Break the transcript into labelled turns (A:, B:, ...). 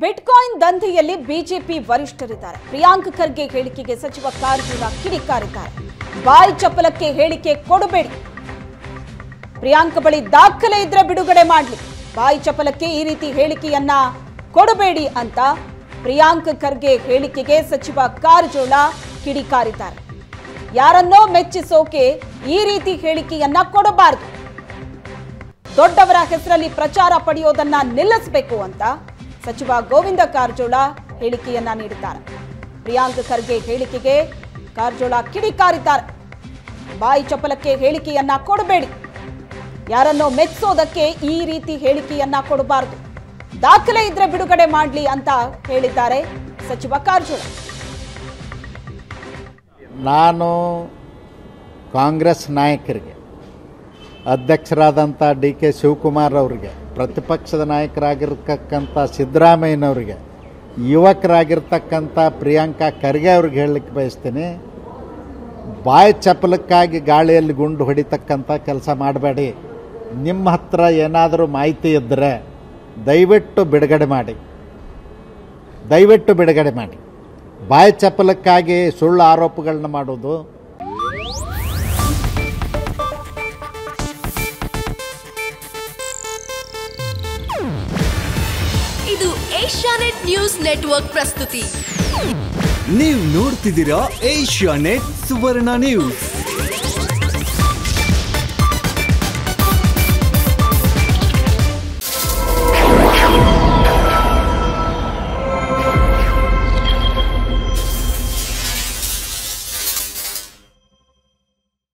A: bitcoin ದಂಧೆಯಲ್ಲಿ BJP ವರಿಷ್ಠರಿದ್ದಾರೆ ಪ್ರಿಯಾಂಕ್ ಖರ್ಗೆ ಹೇಳಿಕೆಗೆ ಸಚಿವ ಕಾರಜೋಳ ಕಿಡಿಕಾರಿದ್ದಾರೆ ಬಾಯಿ ಚಪಲಕ್ಕೆ ಹೇಳಿಕೆ ಕೊಡಬೇಡಿ ಪ್ರಿಯಾಂಕ್ ಬಳಿ ದಾಖಲೆ ಇದ್ರೆ ಬಿಡುಗಡೆ ಮಾಡಲಿ ಬಾಯಿ ಚಪಲಕ್ಕೆ ಈ ರೀತಿ ಹೇಳಿಕೆಯನ್ನ ಕೊಡಬೇಡಿ ಅಂತ ಪ್ರಿಯಾಂಕ್ ಖರ್ಗೆ ಹೇಳಿಕೆಗೆ ಸಚಿವ ಕಾರಜೋಳ ಕಿಡಿಕಾರಿದ್ದಾರೆ ಯಾರನ್ನೋ ಮೆಚ್ಚಿಸೋಕೆ ಈ ರೀತಿ ಹೇಳಿಕೆಯನ್ನ ಕೊಡಬಾರದು ದೊಡ್ಡವರ ಹೆಸರಲ್ಲಿ ಪ್ರಚಾರ ಪಡೆಯೋದನ್ನ ನಿಲ್ಲಿಸಬೇಕು ಅಂತ ಸಚಿವ ಗೋವಿಂದ ಕಾರಜೋಳ ಹೇಳಿಕೆಯನ್ನ ನೀಡಿದ್ದಾರೆ ಪ್ರಿಯಾಂಕ್ ಖರ್ಗೆ ಹೇಳಿಕೆಗೆ ಕಾರಜೋಳ ಕಿಡಿಕಾರಿದ್ದಾರೆ ಬಾಯಿ ಚಪಲಕ್ಕೆ ಹೇಳಿಕೆಯನ್ನ ಕೊಡಬೇಡಿ ಯಾರನ್ನೋ ಮೆಚ್ಚೋದಕ್ಕೆ ಈ ರೀತಿ ಹೇಳಿಕೆಯನ್ನ ಕೊಡಬಾರದು ದಾಖಲೆ ಇದ್ರೆ ಬಿಡುಗಡೆ ಮಾಡಲಿ ಅಂತ ಹೇಳಿದ್ದಾರೆ ಸಚಿವ ಕಾರಜೋಳ
B: ನಾನು ಕಾಂಗ್ರೆಸ್ ನಾಯಕರಿಗೆ ಅಧ್ಯಕ್ಷರಾದಂಥ ಡಿ ಕೆ ಶಿವಕುಮಾರ್ ಅವರಿಗೆ ಪ್ರತಿಪಕ್ಷದ ನಾಯಕರಾಗಿರ್ತಕ್ಕಂಥ ಸಿದ್ದರಾಮಯ್ಯನವರಿಗೆ ಯುವಕರಾಗಿರ್ತಕ್ಕಂಥ ಪ್ರಿಯಾಂಕಾ ಖರ್ಗೆ ಅವ್ರಿಗೆ ಹೇಳಲಿಕ್ಕೆ ಬಯಸ್ತೀನಿ ಬಾಯಿ ಚಪಲಕ್ಕಾಗಿ ಗಾಳಿಯಲ್ಲಿ ಗುಂಡು ಹೊಡಿತಕ್ಕಂಥ ಕೆಲಸ ಮಾಡಬೇಡಿ ನಿಮ್ಮ ಹತ್ರ ಏನಾದರೂ ಮಾಹಿತಿ ಇದ್ದರೆ ದಯವಿಟ್ಟು ಬಿಡುಗಡೆ ಮಾಡಿ ದಯವಿಟ್ಟು ಬಿಡುಗಡೆ ಮಾಡಿ ಬಾಯಿ ಚಪಲಕ್ಕಾಗಿ ಸುಳ್ಳು ಆರೋಪಗಳನ್ನ ಮಾಡೋದು
C: ಇದು ಏಷ್ಯಾನೆಟ್ ನ್ಯೂಸ್ ನೆಟ್ವರ್ಕ್ ಪ್ರಸ್ತುತಿ
D: ನೀವು ನೋಡ್ತಿದ್ದೀರಾ ಏಷ್ಯಾ ನೆಟ್ ಸುವರ್ಣ ನ್ಯೂಸ್